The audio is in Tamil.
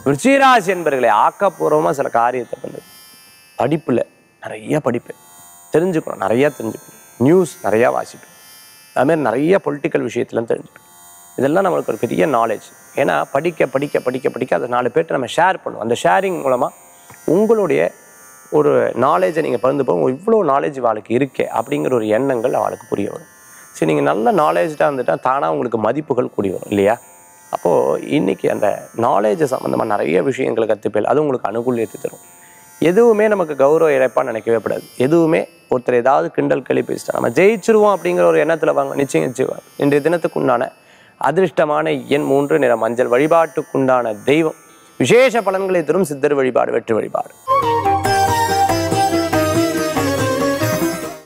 விருச்சிகராசி என்பர்களை ஆக்கப்பூர்வமாக சில காரியத்தை பண்ணுது படிப்பில் நிறைய படிப்பேன் தெரிஞ்சுக்கணும் நிறைய தெரிஞ்சுக்கணும் நியூஸ் நிறையா வாசிக்கணும் அதுமாதிரி நிறைய பொலிட்டிக்கல் விஷயத்துலாம் தெரிஞ்சுக்கணும் இதெல்லாம் நம்மளுக்கு ஒரு பெரிய நாலேஜ் ஏன்னா படிக்க படிக்க படிக்க படிக்க அதை நாலு பேர்ட்ட நம்ம ஷேர் பண்ணுவோம் அந்த ஷேரிங் மூலமாக உங்களுடைய ஒரு நாலேஜை நீங்கள் பகிர்ந்து போகும் இவ்வளோ நாலேஜ் அவளுக்கு இருக்கே அப்படிங்கிற ஒரு எண்ணங்கள் அவளுக்கு புரிய வரும் சரி நீங்கள் நல்ல நாலேஜாக இருந்துட்டால் தானாக உங்களுக்கு மதிப்புகள் கூடி வரும் இல்லையா அப்போது இன்னைக்கு அந்த நாலேஜ் சம்மந்தமாக நிறைய விஷயங்களை கற்றுப்பேல் அது உங்களுக்கு அனுகூலியத்தை தரும் எதுவுமே நமக்கு கௌரவ இழப்பாக நினைக்கவே கூடாது எதுவுமே ஒருத்தர் ஏதாவது கிண்டல் கேலி பேசிட்டா நம்ம ஜெயிச்சிருவோம் அப்படிங்கிற ஒரு எண்ணத்தில் வாங்க நிச்சயம் ஜெயிவார் இன்றைய தினத்துக்குண்டான அதிர்ஷ்டமான எண் மூன்று நிற மஞ்சள் வழிபாட்டுக்குண்டான தெய்வம் விசேஷ பலன்களை தரும் சித்தர் வழிபாடு வெற்றி வழிபாடு